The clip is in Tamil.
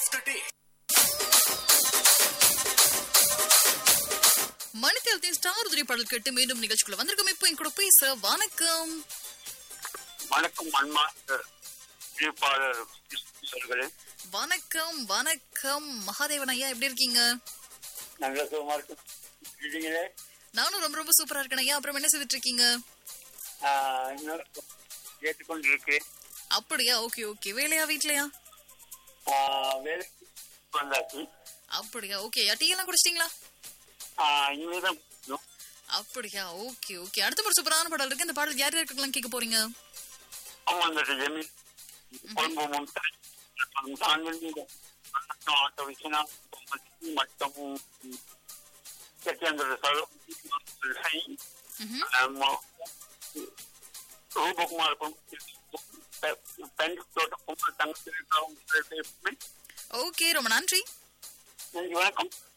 of the day. மணித்தேவத்தின் ஸ்டார் உதிரி பாடல் கேட்டு மீண்டும் நிகழ்ச்சிக்குள்ள வந்திருக்கோம் இப்போ என் கூட பேச வணக்கம் வணக்கம் அன்மா அறிவிப்பாளர் அவர்களே வணக்கம் வணக்கம் மகாதேவன் ஐயா எப்படி இருக்கீங்க நல்ல சுகமா இருக்கு இருக்கீங்களே நானும் ரொம்ப ரொம்ப சூப்பரா இருக்கேன் ஐயா அப்புறம் என்ன செய்துட்டு இருக்கீங்க ஆஹ், இன்னும் கேட்டுக்கொண்டு இருக்கு அப்படியா ஓகே ஓகே வேலையா வீட்லயா ஆஹ், வேலைக்கு வந்தாச்சு அப்படியா ஓகே டீ எல்லாம் குடிச்சிட்டீங்களா ஆஹ், இனிமேதான் போகணும். அப்படியா ஓகே ஓகே அடுத்த ஒரு சூப்பரான பாடல் இருக்கு இந்த பாடல் யார் யாருக்கெல்லாம் கேட்க போறீங்க அவங்க அந்த ஜமீன் கொழும்பு முன்தாய் ஆட்டோ விசனா மற்றும் சத்யேந்திர சை ம்ஹும். ரூபகுமார் பெண் தோட்ட தங்கத்தில் ஓகே ரொம்ப நன்றி நன்றி வணக்கம்